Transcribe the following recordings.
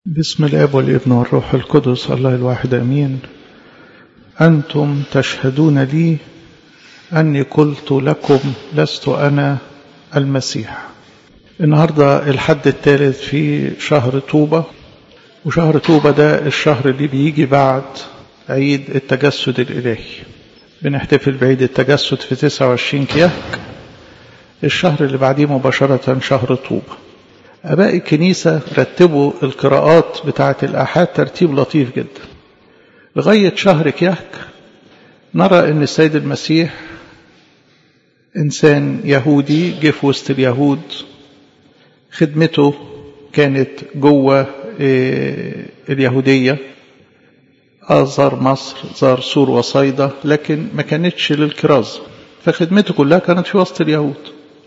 بسم الاب والابن والروح القدس الله الواحد امين انتم تشهدون لي اني قلت لكم لست انا المسيح النهارده الحد الثالث في شهر طوبه وشهر طوبه ده الشهر اللي بيجي بعد عيد التجسد الالهي بنحتفل بعيد التجسد في 29 كياك الشهر اللي بعديه مباشره شهر طوبه أباء الكنيسة رتبوا القراءات بتاعة الآحاد ترتيب لطيف جدا لغاية شهر كياك نرى أن السيد المسيح إنسان يهودي جه في وسط اليهود خدمته كانت جوه اليهودية آه زار مصر زار سور وصيدا لكن ما كانتش للكرازة فخدمته كلها كانت في وسط اليهود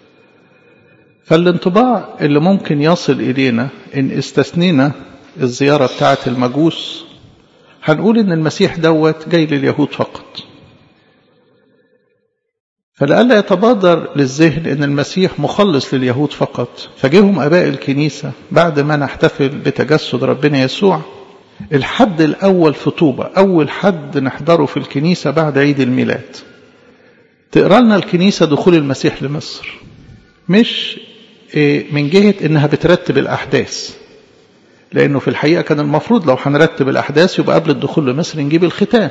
فالانطباع اللي ممكن يصل إلينا إن استثنينا الزيارة بتاعة المجوس هنقول إن المسيح دوت جاي لليهود فقط فلألا يتبادر للذهن إن المسيح مخلص لليهود فقط فجيهم أباء الكنيسة بعد ما نحتفل بتجسد ربنا يسوع الحد الأول في طوبة أول حد نحضره في الكنيسة بعد عيد الميلاد تقرأ لنا الكنيسة دخول المسيح لمصر مش من جهة انها بترتب الاحداث لانه في الحقيقة كان المفروض لو هنرتب الاحداث يبقى قبل الدخول لمصر نجيب الختان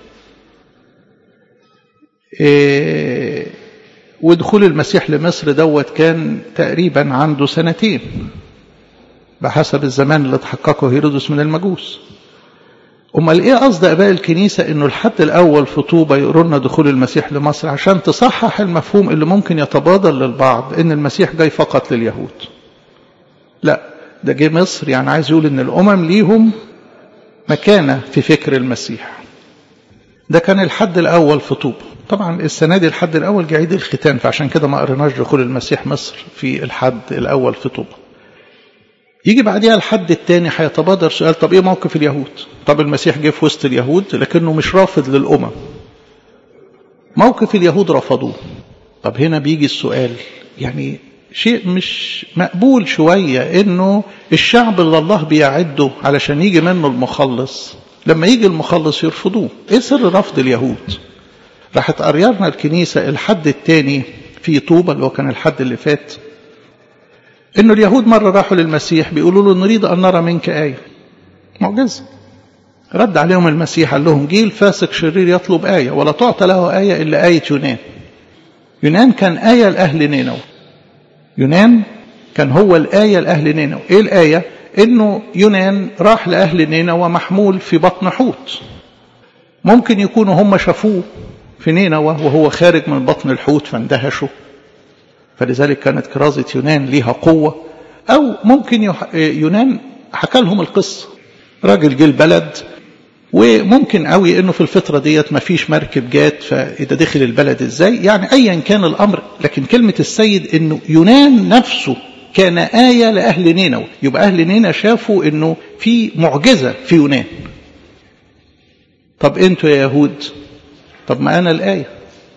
ودخول المسيح لمصر دوت كان تقريبا عنده سنتين بحسب الزمان اللي تحققه هيرودس من المجوس امال ايه قصد اباء الكنيسه انه الحد الاول في طوبه يقولوا لنا دخول المسيح لمصر عشان تصحح المفهوم اللي ممكن يتبادر للبعض ان المسيح جاي فقط لليهود لا ده جه مصر يعني عايز يقول ان الامم ليهم مكانه في فكر المسيح ده كان الحد الاول في طوبه طبعا السنه دي الحد الاول جه عيد الختان فعشان كده ما قريناش دخول المسيح مصر في الحد الاول في طوبه يجي بعديها الحد الثاني هيتبادر سؤال طب ايه موقف اليهود طب المسيح جه في وسط اليهود لكنه مش رافض للامم موقف اليهود رفضوه طب هنا بيجي السؤال يعني شيء مش مقبول شوية انه الشعب اللي الله بيعده علشان يجي منه المخلص لما يجي المخلص يرفضوه ايه سر رفض اليهود راحت قريرنا الكنيسة الحد الثاني في طوبة اللي هو كان الحد اللي فات انه اليهود مرة راحوا للمسيح بيقولوا له نريد ان نرى منك آية معجزة رد عليهم المسيح قال لهم جيل فاسق شرير يطلب آية ولا تعطى له آية إلا آية يونان يونان كان آية لأهل نينوى يونان كان هو الآية لأهل نينوى إيه الآية إنه يونان راح لأهل نينوى محمول في بطن حوت ممكن يكونوا هم شافوه في نينوى وهو خارج من بطن الحوت فاندهشوا فلذلك كانت كرازة يونان ليها قوة أو ممكن يونان حكى لهم القصة راجل جه البلد وممكن قوي انه في الفتره ديت ما فيش مركب جات فاذا دخل البلد ازاي يعني ايا كان الامر لكن كلمه السيد انه يونان نفسه كان آية لأهل نينوى يبقى أهل نينوى شافوا أنه في معجزة في يونان طب أنتوا يا يهود طب ما أنا الآية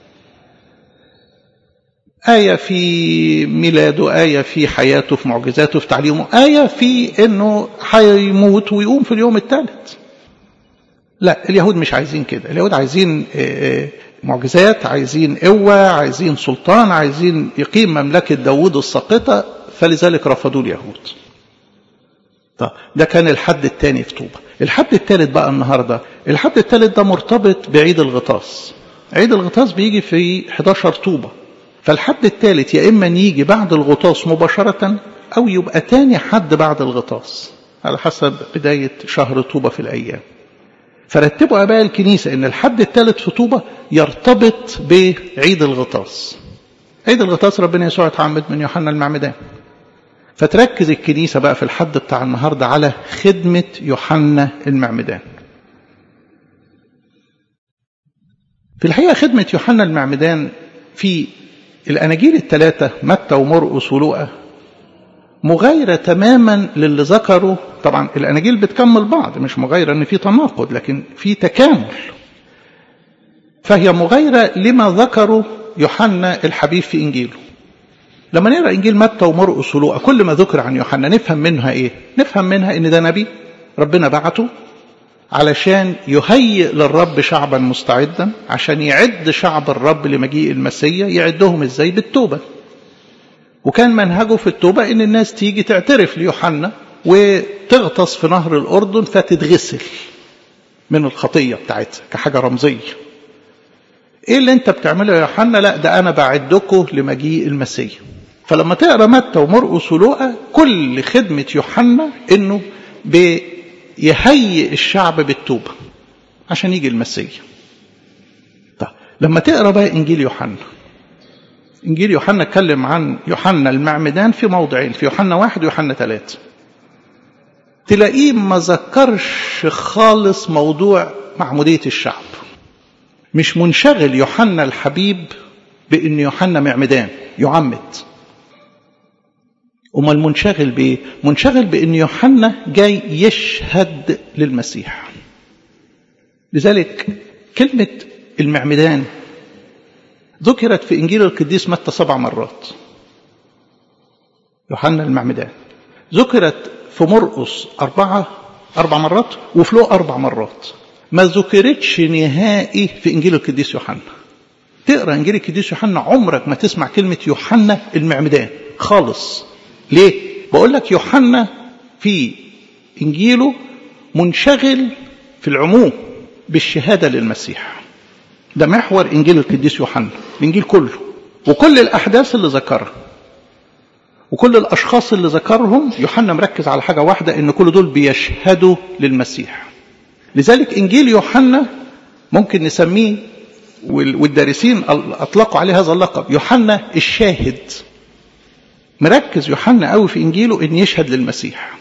آية في ميلاده آية في حياته في معجزاته في تعليمه آية في أنه هيموت ويقوم في اليوم الثالث لا اليهود مش عايزين كده اليهود عايزين معجزات عايزين قوة عايزين سلطان عايزين يقيم مملكة داوود الساقطة فلذلك رفضوا اليهود طب ده كان الحد الثاني في طوبة الحد الثالث بقى النهاردة الحد الثالث ده مرتبط بعيد الغطاس عيد الغطاس بيجي في 11 طوبة فالحد الثالث يا إما يجي بعد الغطاس مباشرة أو يبقى تاني حد بعد الغطاس على حسب بداية شهر طوبة في الأيام فرتبوا أباء الكنيسة إن الحد الثالث في طوبة يرتبط بعيد الغطاس عيد الغطاس ربنا يسوع اتعمد من يوحنا المعمدان فتركز الكنيسة بقى في الحد بتاع النهاردة على خدمة يوحنا المعمدان في الحقيقة خدمة يوحنا المعمدان في الأناجيل الثلاثة متى ومرقس ولوقا مغايرة تماما للي ذكره طبعا الأناجيل بتكمل بعض مش مغايرة أن في تناقض لكن في تكامل فهي مغايرة لما ذكره يوحنا الحبيب في إنجيله لما نقرا انجيل متى ومرقس ولوقا كل ما ذكر عن يوحنا نفهم منها ايه نفهم منها ان ده نبي ربنا بعته علشان يهيئ للرب شعبا مستعدا عشان يعد شعب الرب لمجيء المسيا يعدهم ازاي بالتوبه وكان منهجه في التوبه ان الناس تيجي تعترف ليوحنا وتغطس في نهر الاردن فتتغسل من الخطيه بتاعتها كحاجه رمزيه ايه اللي انت بتعمله يا يوحنا لا ده انا بعدكم لمجيء المسيح فلما تقرا متى ومرقس ولوقا كل خدمه يوحنا انه بيهيئ الشعب بالتوبه عشان يجي المسيح طيب لما تقرا بقى انجيل يوحنا انجيل يوحنا اتكلم عن يوحنا المعمدان في موضعين في يوحنا واحد ويوحنا ثلاثه تلاقيه ما ذكرش خالص موضوع معموديه الشعب مش منشغل يوحنا الحبيب بان يوحنا معمدان يعمد امال منشغل بايه منشغل بان يوحنا جاي يشهد للمسيح لذلك كلمه المعمدان ذكرت في انجيل القديس متى سبع مرات يوحنا المعمدان ذكرت في مرقس أربعة أربع مرات وفي لوقا أربع مرات ما ذكرتش نهائي في انجيل القديس يوحنا تقرا انجيل القديس يوحنا عمرك ما تسمع كلمه يوحنا المعمدان خالص ليه بقول لك يوحنا في انجيله منشغل في العموم بالشهاده للمسيح ده محور انجيل القديس يوحنا الانجيل كله وكل الاحداث اللي ذكرها وكل الاشخاص اللي ذكرهم يوحنا مركز على حاجه واحده ان كل دول بيشهدوا للمسيح لذلك انجيل يوحنا ممكن نسميه والدارسين اطلقوا عليه هذا اللقب يوحنا الشاهد مركز يوحنا قوي في انجيله ان يشهد للمسيح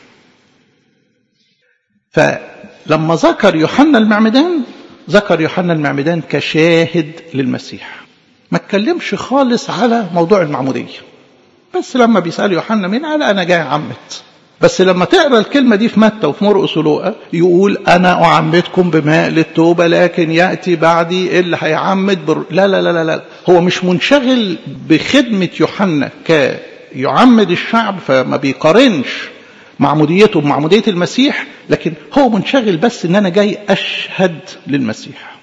فلما ذكر يوحنا المعمدان ذكر يوحنا المعمدان كشاهد للمسيح ما اتكلمش خالص على موضوع المعموديه بس لما بيسال يوحنا مين قال انا جاي اعمد بس لما تقرا الكلمه دي في متى وفي مرقس ولوقا يقول انا اعمدكم بماء للتوبه لكن ياتي بعدي اللي هيعمد بر... لا لا لا لا لا هو مش منشغل بخدمه يوحنا كيعمد الشعب فما بيقارنش معموديته بمعموديه المسيح لكن هو منشغل بس ان انا جاي اشهد للمسيح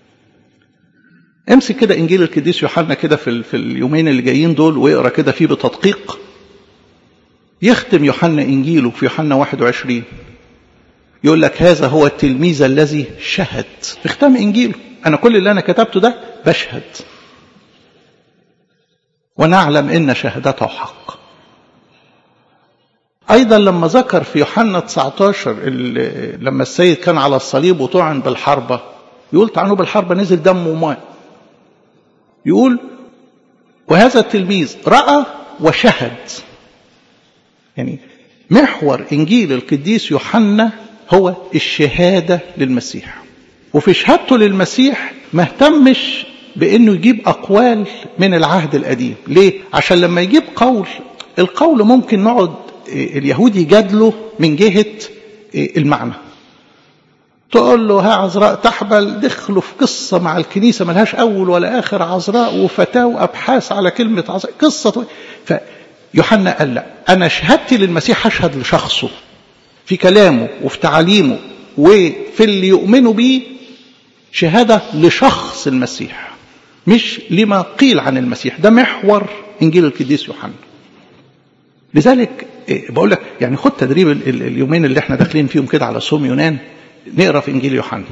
امسك كده انجيل القديس يوحنا كده في, في اليومين اللي جايين دول واقرا كده فيه بتدقيق يختم يوحنا انجيله في يوحنا 21 يقول لك هذا هو التلميذ الذي شهد في ختام انجيله انا كل اللي انا كتبته ده بشهد ونعلم ان شهادته حق ايضا لما ذكر في يوحنا 19 لما السيد كان على الصليب وطعن بالحربه يقول طعنه بالحربه نزل دم وماء يقول وهذا التلميذ راى وشهد يعني محور انجيل القديس يوحنا هو الشهاده للمسيح وفي شهادته للمسيح ما اهتمش بانه يجيب اقوال من العهد القديم ليه عشان لما يجيب قول القول ممكن نقعد اليهود يجادلوا من جهه المعنى تقول له ها عذراء تحبل دخلوا في قصة مع الكنيسة ملهاش أول ولا آخر عذراء وفتاة وأبحاث على كلمة عذراء قصة فيوحنا قال لا أنا شهادتي للمسيح أشهد لشخصه في كلامه وفي تعاليمه وفي اللي يؤمنوا بيه شهادة لشخص المسيح مش لما قيل عن المسيح ده محور إنجيل القديس يوحنا لذلك بقول لك يعني خد تدريب اليومين اللي احنا داخلين فيهم كده على صوم يونان نقرا في انجيل يوحنا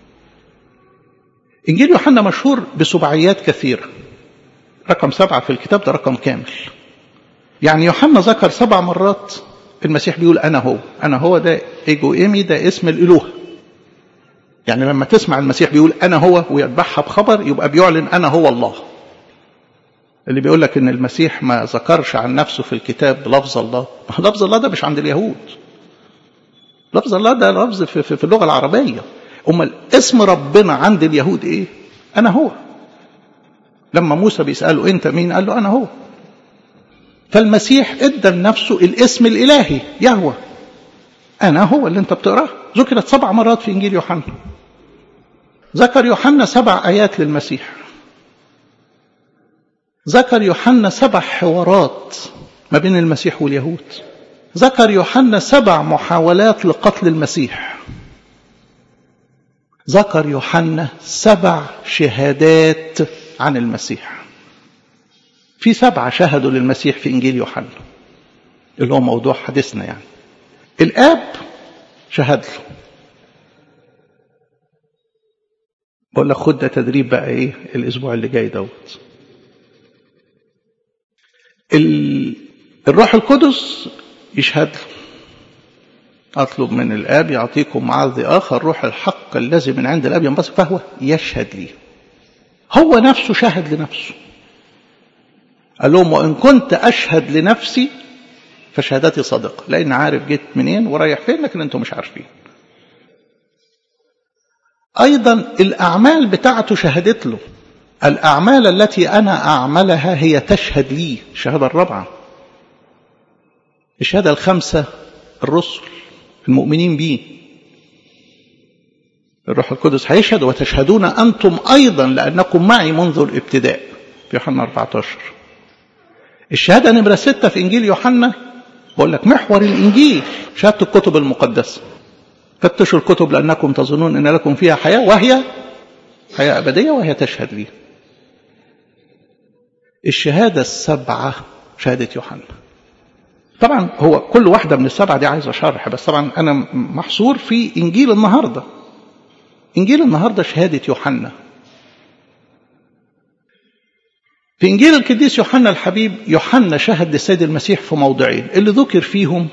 انجيل يوحنا مشهور بسبعيات كثيره رقم سبعه في الكتاب ده رقم كامل يعني يوحنا ذكر سبع مرات المسيح بيقول انا هو انا هو ده ايجو ايمي ده اسم الالوه يعني لما تسمع المسيح بيقول انا هو ويتبعها بخبر يبقى بيعلن انا هو الله اللي بيقول لك ان المسيح ما ذكرش عن نفسه في الكتاب لفظ الله لفظ الله ده مش عند اليهود لفظ الله ده لفظ في, في, في اللغه العربيه امال اسم ربنا عند اليهود ايه انا هو لما موسى بيساله انت مين قال له انا هو فالمسيح ادى لنفسه الاسم الالهي يهوى انا هو اللي انت بتقراه ذكرت سبع مرات في انجيل يوحنا ذكر يوحنا سبع ايات للمسيح ذكر يوحنا سبع حوارات ما بين المسيح واليهود ذكر يوحنا سبع محاولات لقتل المسيح ذكر يوحنا سبع شهادات عن المسيح في سبعة شهدوا للمسيح في إنجيل يوحنا اللي هو موضوع حديثنا يعني الآب شهد له بقول لك خد ده تدريب بقى ايه الاسبوع اللي جاي دوت الروح القدس يشهد له اطلب من الاب يعطيكم معاذ اخر روح الحق الذي من عند الاب ينبثق فهو يشهد لي هو نفسه شهد لنفسه قال لهم وان كنت اشهد لنفسي فشهادتي صادقه لان عارف جيت منين ورايح فين لكن انتم مش عارفين أيضا الأعمال بتاعته شهدت له الأعمال التي أنا أعملها هي تشهد لي الشهادة الرابعة الشهادة الخامسة الرسل المؤمنين بيه الروح القدس هيشهد وتشهدون أنتم أيضا لأنكم معي منذ الابتداء في يوحنا 14 الشهادة نمرة ستة في إنجيل يوحنا بقول لك محور الإنجيل شهادة الكتب المقدسة فتشوا الكتب لأنكم تظنون أن لكم فيها حياة وهي حياة أبدية وهي تشهد لي الشهادة السبعة شهادة يوحنا طبعا هو كل واحدة من السبعة دي عايزة شرح بس طبعا أنا محصور في إنجيل النهاردة إنجيل النهاردة شهادة يوحنا في إنجيل القديس يوحنا الحبيب يوحنا شهد للسيد المسيح في موضعين اللي ذكر فيهم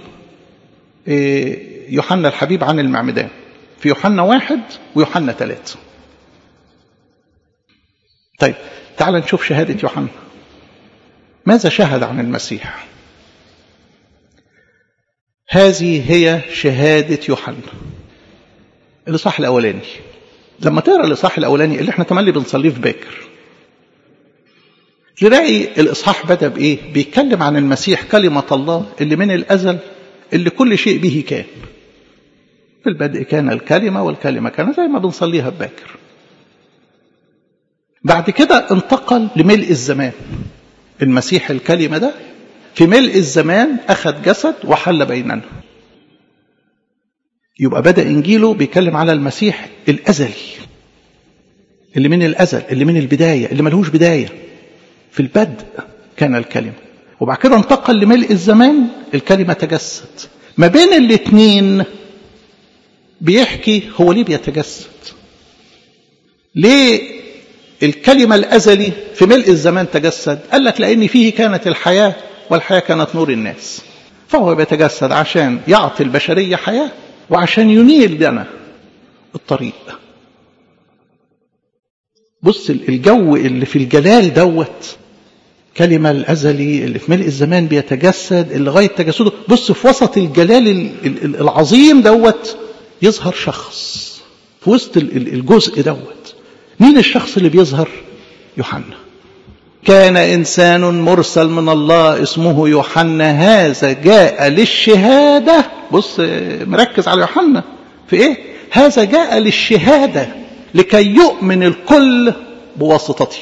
يوحنا الحبيب عن المعمدان في يوحنا واحد ويوحنا ثلاثة طيب تعال نشوف شهادة يوحنا ماذا شهد عن المسيح هذه هي شهادة يوحنا الإصحاح الأولاني لما تقرأ الإصحاح الأولاني اللي احنا تملي بنصليه في باكر تلاقي الإصحاح بدأ بإيه بيتكلم عن المسيح كلمة الله اللي من الأزل اللي كل شيء به كان في البدء كان الكلمة والكلمة كان زي ما بنصليها بباكر بعد كده انتقل لملء الزمان المسيح الكلمة ده في ملء الزمان أخذ جسد وحل بيننا يبقى بدأ إنجيله بيتكلم على المسيح الأزلي اللي من الأزل اللي من البداية اللي ملهوش بداية في البدء كان الكلمة وبعد كده انتقل لملء الزمان الكلمة تجسد ما بين الاثنين بيحكي هو ليه بيتجسد ليه الكلمة الأزلي في ملء الزمان تجسد قال لك لأن فيه كانت الحياة والحياة كانت نور الناس فهو بيتجسد عشان يعطي البشرية حياة وعشان ينيل لنا الطريق بص الجو اللي في الجلال دوت كلمة الأزلي اللي في ملء الزمان بيتجسد اللي لغاية تجسده بص في وسط الجلال العظيم دوت يظهر شخص في وسط الجزء دوت مين الشخص اللي بيظهر يوحنا كان إنسان مرسل من الله اسمه يوحنا هذا جاء للشهادة بص مركز على يوحنا في إيه هذا جاء للشهادة لكي يؤمن الكل بواسطته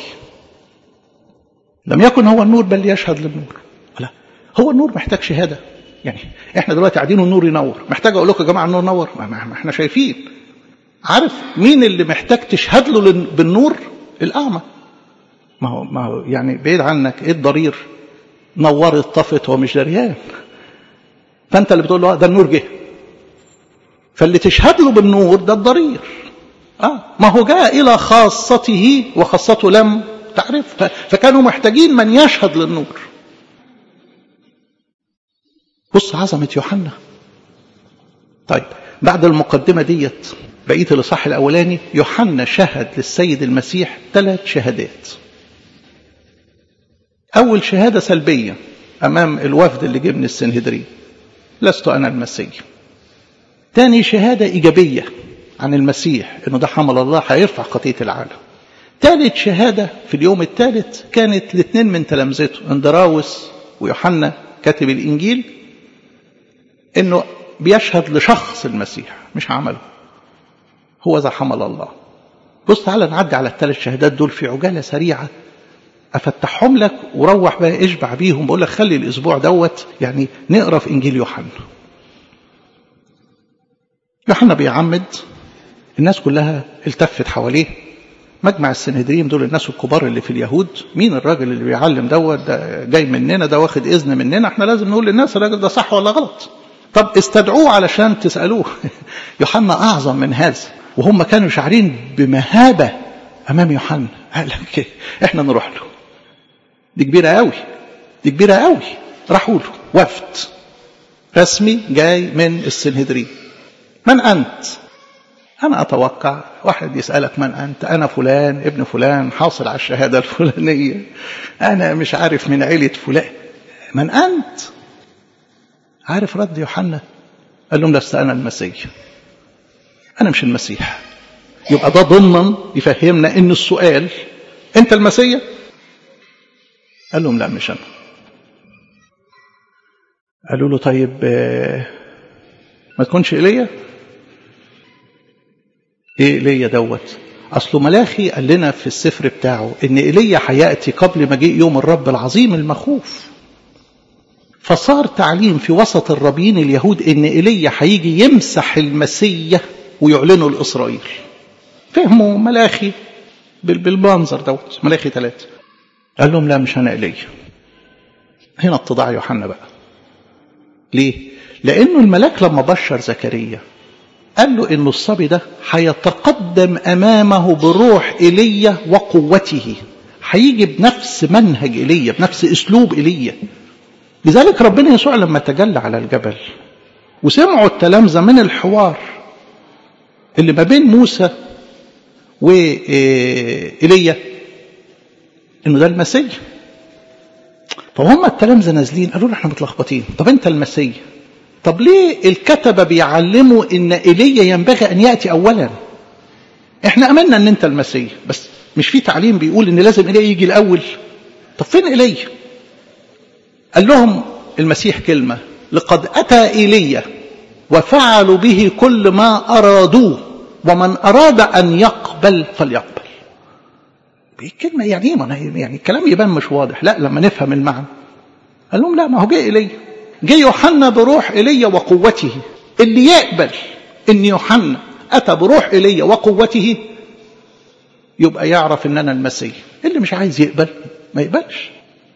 لم يكن هو النور بل يشهد للنور لا هو النور محتاج شهادة يعني احنا دلوقتي قاعدين والنور ينور محتاج اقول لكم يا جماعه النور نور ما احنا شايفين عارف مين اللي محتاج تشهد له بالنور الاعمى ما هو ما هو يعني بعيد عنك ايه الضرير نورت طفت هو مش دريان فانت اللي بتقول له ده النور جه فاللي تشهد له بالنور ده الضرير اه ما هو جاء الى خاصته وخاصته لم تعرف فكانوا محتاجين من يشهد للنور بص عظمة يوحنا طيب بعد المقدمة ديت بقية الإصحاح الأولاني يوحنا شهد للسيد المسيح ثلاث شهادات أول شهادة سلبية أمام الوفد اللي جه من السنهدرين لست أنا المسيح تاني شهادة إيجابية عن المسيح إنه ده حمل الله هيرفع خطية العالم ثالث شهادة في اليوم الثالث كانت الاثنين من تلامذته اندراوس ويوحنا كاتب الإنجيل إنه بيشهد لشخص المسيح مش عمله هو ذا حمل الله بص تعالى نعدي على الثلاث شهادات دول في عجالة سريعة افتحهم لك وروح بقى اشبع بيهم بقول لك خلي الاسبوع دوت يعني نقرا في انجيل يوحنا يوحنا بيعمد الناس كلها التفت حواليه مجمع السنهدرين دول الناس الكبار اللي في اليهود مين الراجل اللي بيعلم دوت ده جاي مننا ده واخد اذن مننا احنا لازم نقول للناس الراجل ده صح ولا غلط طب استدعوه علشان تسالوه يوحنا اعظم من هذا وهم كانوا شاعرين بمهابه امام يوحنا قال لك احنا نروح له دي كبيره قوي دي كبيره قوي راحوا له وفد رسمي جاي من السنهدرين من انت أنا أتوقع واحد يسألك من أنت أنا فلان ابن فلان حاصل على الشهادة الفلانية أنا مش عارف من عيلة فلان من أنت عارف رد يوحنا قال لهم لست أنا المسيح أنا مش المسيح يبقى ده ضمنا يفهمنا إن السؤال أنت المسيح قال لهم لا مش أنا قالوا له طيب ما تكونش إيليا ايه ايليا دوت اصله ملاخي قال لنا في السفر بتاعه ان ايليا هياتي قبل مجيء يوم الرب العظيم المخوف فصار تعليم في وسط الرابين اليهود ان ايليا هيجي يمسح المسيح ويعلنه لاسرائيل فهموا ملاخي بالمنظر دوت ملاخي ثلاثة قال لهم لا مش انا ايليا هنا اتضاع يوحنا بقى ليه لانه الملاك لما بشر زكريا قال له ان الصبي ده هيتقدم امامه بروح ايليا وقوته هيجي بنفس منهج ايليا بنفس اسلوب ايليا لذلك ربنا يسوع لما تجلى على الجبل وسمعوا التلامذه من الحوار اللي ما بين موسى وايليا انه ده المسيح فهم التلامذه نازلين قالوا له احنا متلخبطين طب انت المسيح طب ليه الكتبه بيعلموا ان ايليا ينبغي ان ياتي اولا احنا امنا ان انت المسيح بس مش في تعليم بيقول ان لازم ايليا يجي الاول طب فين ايليا قال لهم المسيح كلمه لقد اتى ايليا وفعلوا به كل ما ارادوه ومن اراد ان يقبل فليقبل كلمه يعني ايه يعني الكلام يبان مش واضح لا لما نفهم المعنى قال لهم لا ما هو جه ايليا جه يوحنا بروح ايليا وقوته اللي يقبل ان يوحنا اتى بروح ايليا وقوته يبقى يعرف ان انا المسيح اللي مش عايز يقبل ما يقبلش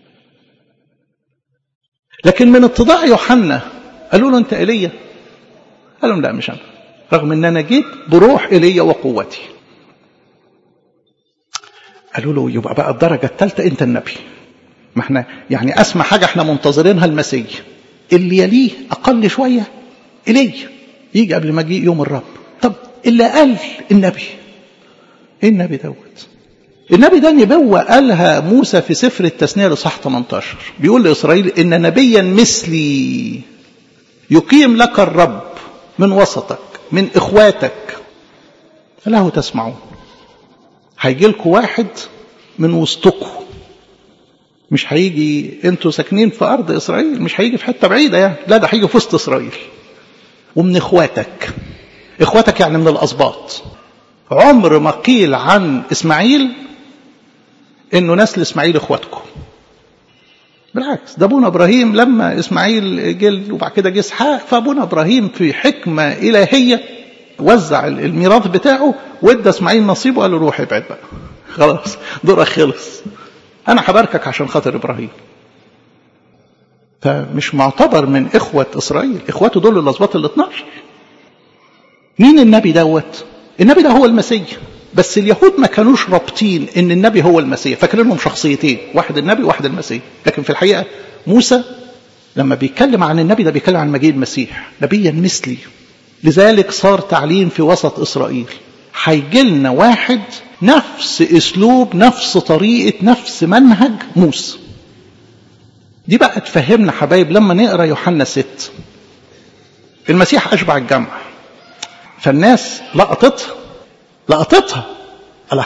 لكن من اتضاع يوحنا قالوا له انت ايليا قال لهم لا مش انا رغم ان انا جيت بروح ايليا وقوتي قالوا له يبقى بقى الدرجه الثالثه انت النبي ما احنا يعني اسمى حاجه احنا منتظرينها المسيح اللي يليه اقل شويه ايليا يجي قبل ما يجي يوم الرب طب اللي قال النبي ايه النبي دوت النبي ده نبوة قالها موسى في سفر التثنية لصح 18 بيقول لإسرائيل إن نبيا مثلي يقيم لك الرب من وسطك من إخواتك فله تسمعون هيجي لكم واحد من وسطكم مش هيجي انتوا ساكنين في ارض اسرائيل مش هيجي في حته بعيده يعني لا ده هيجي في وسط اسرائيل ومن اخواتك اخواتك يعني من الاسباط عمر ما قيل عن اسماعيل انه نسل اسماعيل اخواتكم بالعكس ده ابونا ابراهيم لما اسماعيل جل وبعد كده جه اسحاق فابونا ابراهيم في حكمه الهيه وزع الميراث بتاعه وادى اسماعيل نصيبه قال له روح ابعد بقى خلاص دورك خلص انا هباركك عشان خاطر ابراهيم فمش معتبر من اخوه اسرائيل اخواته دول الاسباط ال 12 مين النبي دوت النبي ده هو المسيح بس اليهود ما كانوش رابطين ان النبي هو المسيح فاكرينهم شخصيتين واحد النبي واحد المسيح لكن في الحقيقه موسى لما بيتكلم عن النبي ده بيتكلم عن مجيء المسيح نبيا مثلي لذلك صار تعليم في وسط اسرائيل هيجي لنا واحد نفس اسلوب نفس طريقه نفس منهج موسى دي بقى تفهمنا حبايب لما نقرا يوحنا ست المسيح اشبع الجمع فالناس لقطتها لقطتها الله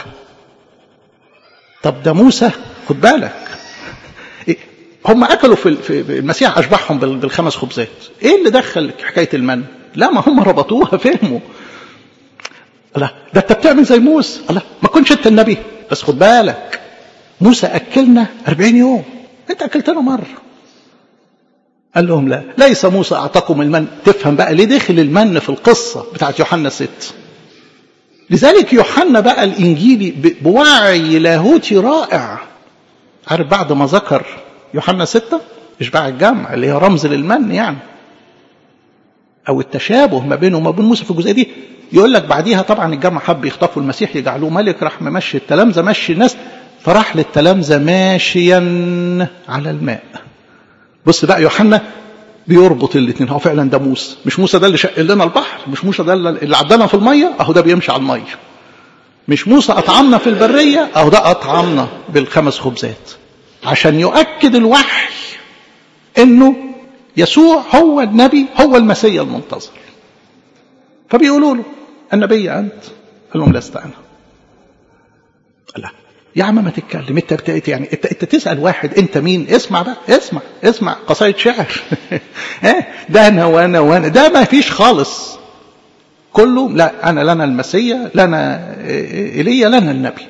طب ده موسى خد بالك هم اكلوا في في المسيح اشبعهم بالخمس خبزات ايه اللي دخل حكايه المن لا ما هم ربطوها فهموا الله ده انت بتعمل زي موسى الله ما كنتش انت النبي بس خد بالك موسى أكلنا أربعين يوم أنت أكلتنا مرة قال لهم لا ليس موسى أعطاكم المن تفهم بقى ليه دخل المن في القصة بتاعت يوحنا ست لذلك يوحنا بقى الإنجيلي بوعي لاهوتي رائع عارف بعد ما ذكر يوحنا ستة إشباع الجمع اللي هي رمز للمن يعني أو التشابه ما بينه وما بين موسى في الجزئية دي يقول لك بعديها طبعا الجمع حب يخطفوا المسيح يجعلوه ملك راح ممشي التلامذة مشي الناس فراح للتلامذة ماشيا على الماء بص بقى يوحنا بيربط الاثنين هو فعلا ده موسى مش موسى ده اللي شق لنا البحر مش موسى ده اللي عدانا في الميه اهو ده بيمشي على الميه مش موسى اطعمنا في البريه اهو ده اطعمنا بالخمس خبزات عشان يؤكد الوحي انه يسوع هو النبي هو المسيا المنتظر فبيقولوا له النبي انت قال لهم لست انا لا يا عم ما تتكلم انت بتأتي يعني انت, انت تسال واحد انت مين اسمع بقى اسمع اسمع قصايد شعر ده انا وانا وانا ده ما فيش خالص كله لا انا لنا المسيا لنا ايليا لنا النبي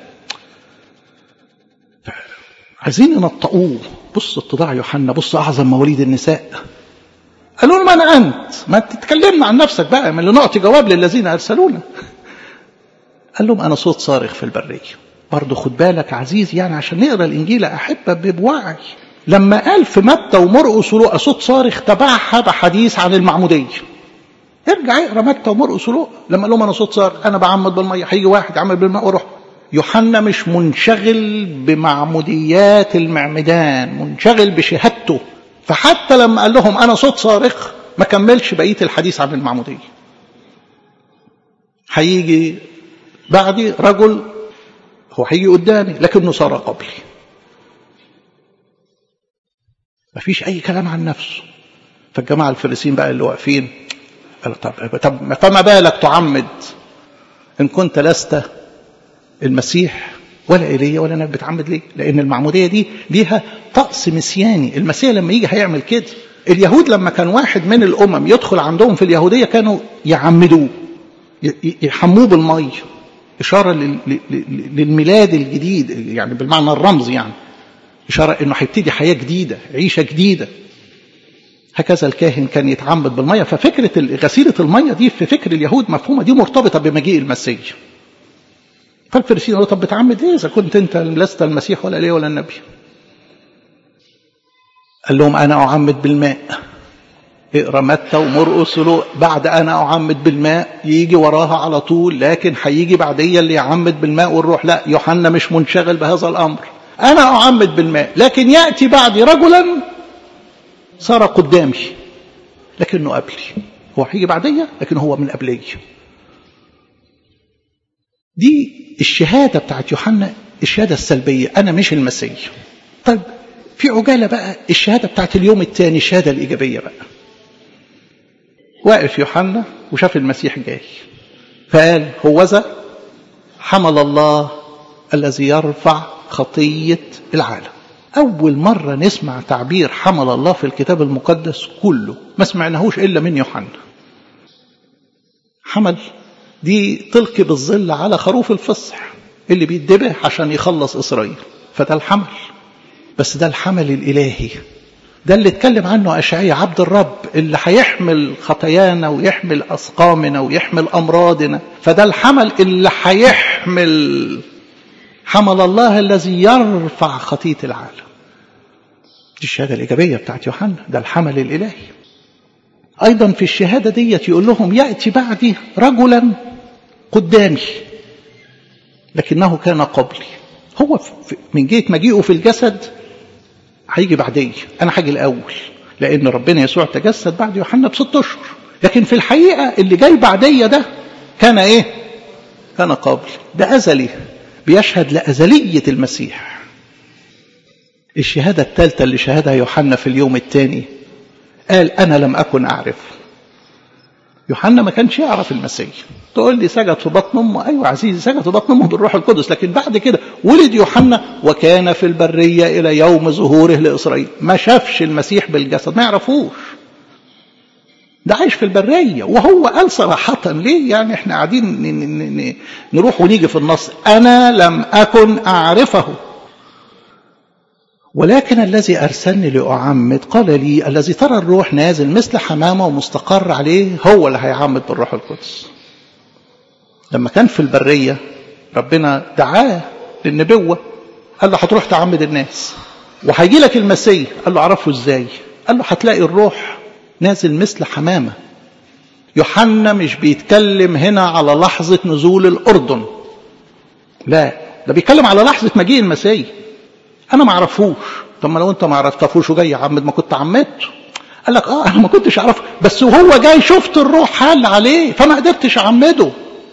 عايزين ينطقوه بص اتضاع يوحنا بص اعظم مواليد النساء قالوا له ما انا انت ما تتكلمنا عن نفسك بقى من اللي نعطي جواب للذين ارسلونا قال لهم انا صوت صارخ في البريه برضه خد بالك عزيز يعني عشان نقرا الانجيل احبه بوعي لما قال في متى ومرقس ولوقا صوت صارخ تبعها بحديث عن المعموديه ارجع اقرا متى ومرقس ولوقا لما قال لهم انا صوت صارخ انا بعمد بالميه هيجي واحد يعمل بالماء وروح يوحنا مش منشغل بمعموديات المعمدان منشغل بشهادته فحتى لما قال لهم انا صوت صارخ ما كملش بقيه الحديث عن المعموديه هيجي بعدي رجل هو هيجي قدامي لكنه صار قبلي مفيش اي كلام عن نفسه فالجماعه الفريسيين بقى اللي واقفين قالوا طب طب فما بالك تعمد ان كنت لست المسيح ولا ايليا ولا نبي بتعمد ليه؟ لان المعموديه دي ليها طقس مسياني، المسيح لما يجي هيعمل كده. اليهود لما كان واحد من الامم يدخل عندهم في اليهوديه كانوا يعمدوه يحموه بالميه اشاره للميلاد الجديد يعني بالمعنى الرمزي يعني اشاره انه هيبتدي حياه جديده، عيشه جديده. هكذا الكاهن كان يتعمد بالميه ففكره غسيله الميه دي في فكر اليهود مفهومه دي مرتبطه بمجيء المسيح. فالفريسيين قالوا طب بتعمد ايه اذا كنت انت لست المسيح ولا ليه ولا النبي قال لهم انا اعمد بالماء اقرا متى ومرقس بعد انا اعمد بالماء يجي وراها على طول لكن هيجي بعديا اللي يعمد بالماء والروح لا يوحنا مش منشغل بهذا الامر انا اعمد بالماء لكن ياتي بعدي رجلا صار قدامي لكنه قبلي هو هيجي بعديا لكن هو من قبلي دي الشهادة بتاعت يوحنا الشهادة السلبية أنا مش المسيح طيب في عجالة بقى الشهادة بتاعت اليوم الثاني الشهادة الإيجابية بقى واقف يوحنا وشاف المسيح جاي فقال هوذا حمل الله الذي يرفع خطية العالم أول مرة نسمع تعبير حمل الله في الكتاب المقدس كله ما سمعناهوش إلا من يوحنا حمل دي تلقي بالظل على خروف الفصح اللي بيتذبح عشان يخلص إسرائيل فده الحمل بس ده الحمل الإلهي ده اللي اتكلم عنه أشعية عبد الرب اللي هيحمل خطايانا ويحمل أسقامنا ويحمل أمراضنا فده الحمل اللي هيحمل حمل الله الذي يرفع خطية العالم دي الشهادة الإيجابية بتاعت يوحنا ده الحمل الإلهي أيضا في الشهادة ديت يقول لهم يأتي بعدي رجلا قدامي لكنه كان قبلي هو من جهة مجيئه في الجسد هيجي بعدي أنا هاجي الأول لأن ربنا يسوع تجسد بعد يوحنا بست أشهر لكن في الحقيقة اللي جاي بعدي ده كان إيه؟ كان قبلي ده أزلي بيشهد لأزلية المسيح الشهادة الثالثة اللي شهدها يوحنا في اليوم الثاني قال أنا لم أكن أعرف يوحنا ما كانش يعرف المسيح تقول لي سجد في بطن أمه أيوة عزيزي سجد في بطن أمه بالروح القدس لكن بعد كده ولد يوحنا وكان في البرية إلى يوم ظهوره لإسرائيل ما شافش المسيح بالجسد ما يعرفوش ده عايش في البرية وهو قال صراحة ليه يعني احنا قاعدين نروح ونيجي في النص أنا لم أكن أعرفه ولكن الذي أرسلني لأعمد قال لي الذي ترى الروح نازل مثل حمامة ومستقر عليه هو اللي هيعمد بالروح القدس لما كان في البرية ربنا دعاه للنبوة قال له هتروح تعمد الناس وهيجي لك المسيح قال له عرفه ازاي قال له هتلاقي الروح نازل مثل حمامة يوحنا مش بيتكلم هنا على لحظة نزول الأردن لا ده بيتكلم على لحظة مجيء المسيح أنا ما أعرفوش طب ما لو أنت ما عرفتهوش وجاي عمد ما كنت عمدته قال لك اه انا ما كنتش اعرفه بس وهو جاي شفت الروح حل عليه فما قدرتش اعمده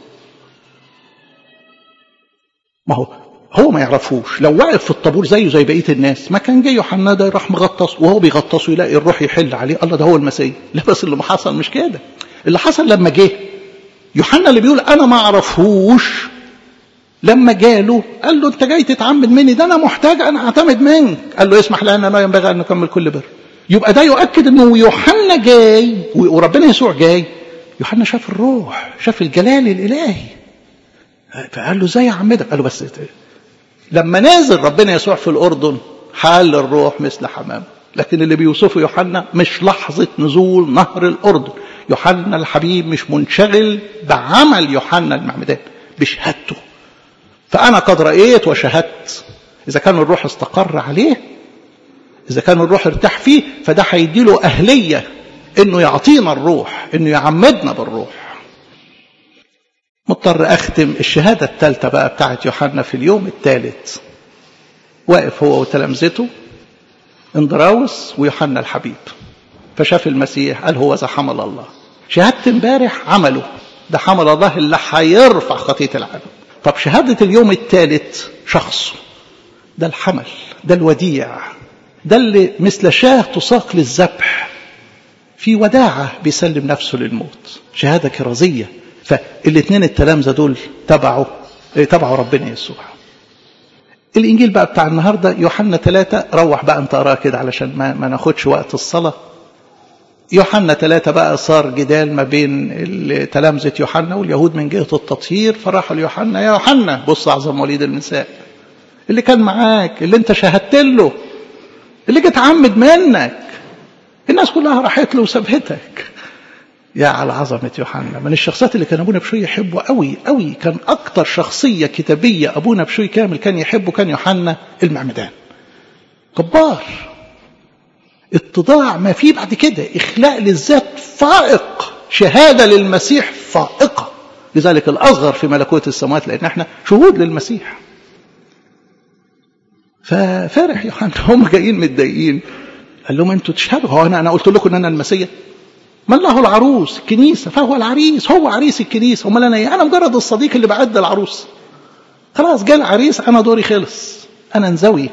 ما هو هو ما يعرفوش لو واقف في الطابور زيه زي بقيه الناس ما كان جاي يوحنا ده راح مغطس وهو بيغطسه يلاقي الروح يحل عليه الله ده هو المسيح لا بس اللي ما حصل مش كده اللي حصل لما جه يوحنا اللي بيقول انا ما اعرفهوش لما جاله قال له انت جاي تتعمد مني ده انا محتاج انا اعتمد منك قال له اسمح لنا لا ينبغي ان نكمل كل بر يبقى ده يؤكد انه يوحنا جاي وربنا يسوع جاي يوحنا شاف الروح شاف الجلال الالهي فقال له ازاي اعمدك قال له بس لما نازل ربنا يسوع في الأردن حال الروح مثل حمام لكن اللي بيوصفه يوحنا مش لحظة نزول نهر الأردن يوحنا الحبيب مش منشغل بعمل يوحنا المعمدان بشهادته فأنا قد رأيت وشهدت إذا كان الروح استقر عليه إذا كان الروح ارتاح فيه فده هيديله أهلية إنه يعطينا الروح إنه يعمدنا بالروح مضطر أختم الشهادة الثالثة بقى بتاعت يوحنا في اليوم الثالث واقف هو وتلامذته اندراوس ويوحنا الحبيب فشاف المسيح قال هو ذا حمل الله شهادة امبارح عمله ده حمل الله اللي هيرفع خطية العالم طب شهادة اليوم الثالث شخصه ده الحمل ده الوديع ده اللي مثل شاه تساق للذبح في وداعة بيسلم نفسه للموت شهادة كرازية فالاثنين التلامذة دول تبعوا تبعوا ربنا يسوع الانجيل بقى بتاع النهارده يوحنا ثلاثة روح بقى انت اقراه كده علشان ما, ما ناخدش وقت الصلاه يوحنا ثلاثة بقى صار جدال ما بين تلامذة يوحنا واليهود من جهة التطهير فراحوا ليوحنا يا يوحنا بص أعظم وليد النساء اللي كان معاك اللي انت شهدت له اللي جت عمد منك الناس كلها راحت له وسابتك يا على عظمة يوحنا من الشخصيات اللي كان أبونا بشوي يحبه قوي قوي كان أكتر شخصية كتابية أبونا بشوي كامل كان يحبه كان يوحنا المعمدان جبار اتضاع ما فيه بعد كده إخلاء للذات فائق شهادة للمسيح فائقة لذلك الأصغر في ملكوت السماوات لأن احنا شهود للمسيح ففرح يوحنا هم جايين متضايقين قال لهم انتوا تشهدوا هو انا انا قلت لكم ان انا المسيح من له العروس كنيسة فهو العريس هو عريس الكنيسة امال انا ايه انا مجرد الصديق اللي بعد العروس خلاص جاء العريس انا دوري خلص انا انزوي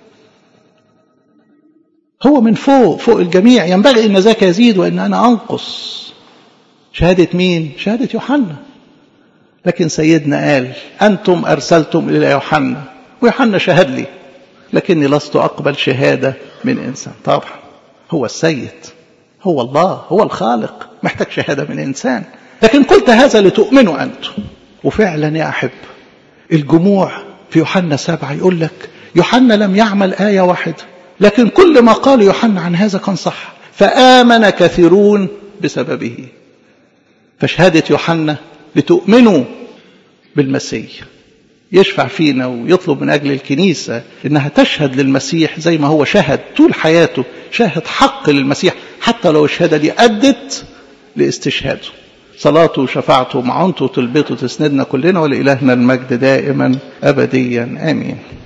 هو من فوق فوق الجميع ينبغي ان ذاك يزيد وان انا انقص شهادة مين شهادة يوحنا لكن سيدنا قال انتم ارسلتم الى يوحنا ويوحنا شهد لي لكني لست اقبل شهادة من انسان طبعا هو السيد هو الله هو الخالق محتاج شهادة من إنسان لكن قلت هذا لتؤمنوا أنتم وفعلا يا أحب الجموع في يوحنا سبعة يقول لك يوحنا لم يعمل آية واحدة لكن كل ما قال يوحنا عن هذا كان صح فآمن كثيرون بسببه فشهادة يوحنا لتؤمنوا بالمسيح يشفع فينا ويطلب من أجل الكنيسة إنها تشهد للمسيح زي ما هو شهد طول حياته شاهد حق للمسيح حتى لو الشهادة دي أدت لاستشهاده صلاته وشفاعته ومعونته وطلبته تسندنا كلنا ولإلهنا المجد دائما أبديا آمين